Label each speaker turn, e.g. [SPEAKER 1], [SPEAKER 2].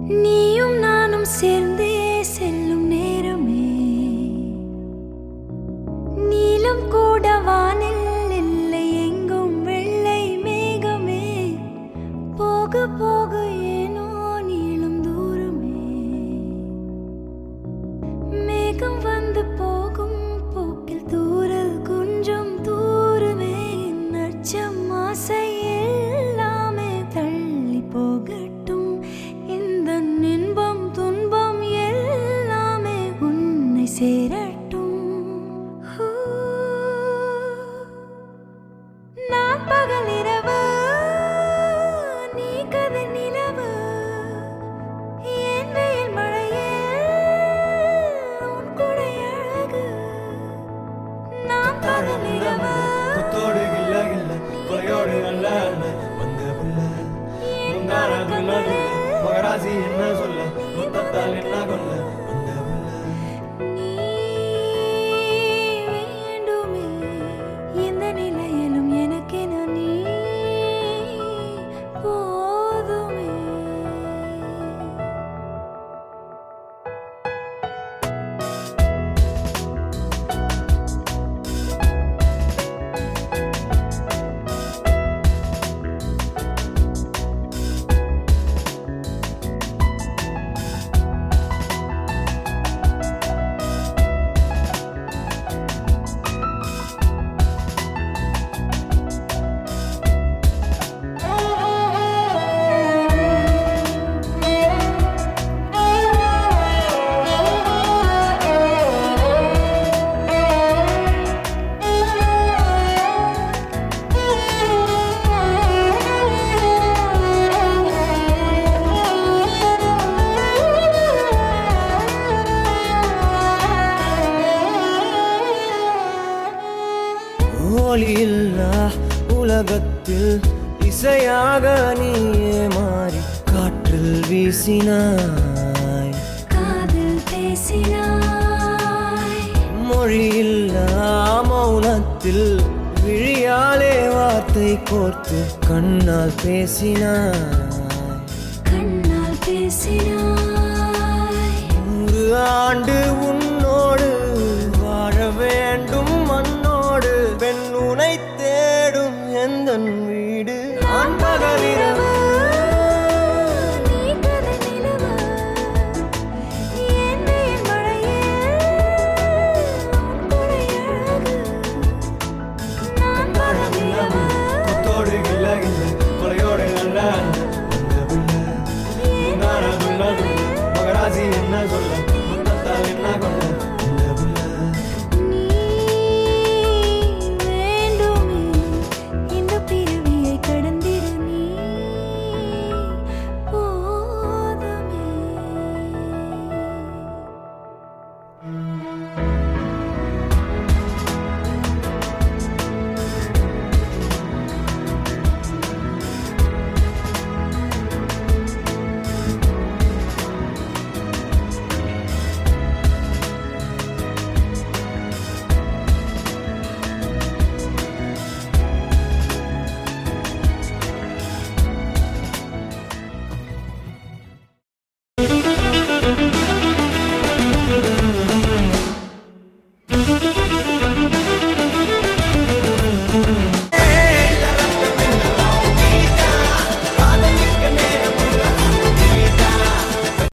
[SPEAKER 1] நீயும் நானும் சேர்ந்தே செல்லும் நேரமே நீலம் கூட வானில் இல்லை எங்கும் வெள்ளை மேகமே போக போக ஏனோ நீளும் தூரமே மேகம் வந்து போகும் போக்கில் தூரல் கொஞ்சம் தூரமே நச்சம் ஆசை எல்லாமே தள்ளி போகட்டும் இந்த இன்பம் துன்பம் எல்லாமே உன்னை சேரட்டும் ஹூ. நான் பகல் இரவு நீ கதிர் நிலவு என் வெயில் மழையே உன் குடை அழகு நான் பகல் இரவு
[SPEAKER 2] குத்தோடு கில்ல கில்ல கொலையோடு நல்ல அல்ல வந்த புள்ள முந்தாரக்கு நடுவு மகராசி என்ன சொல்ல முத்தத்தால் என்ன கொல்ல வந்த புள்ள
[SPEAKER 1] நீ வேண்டுமே எந்த நிலையிலும் எனக்கென நீ போதுமே
[SPEAKER 2] ஒளியில்லா உலகத்தில் இசையாக நீயே மாறி காற்றில் வீசினாய்
[SPEAKER 1] காதில் பேசினாய்
[SPEAKER 2] மொழியில்லா மௌனத்தில் விழியாலே வார்த்தை கோர்த்து கண்ணால் பேசினாய்
[SPEAKER 1] கண்ணால் பேசினாய்
[SPEAKER 2] நூறு ஆண்டு உன்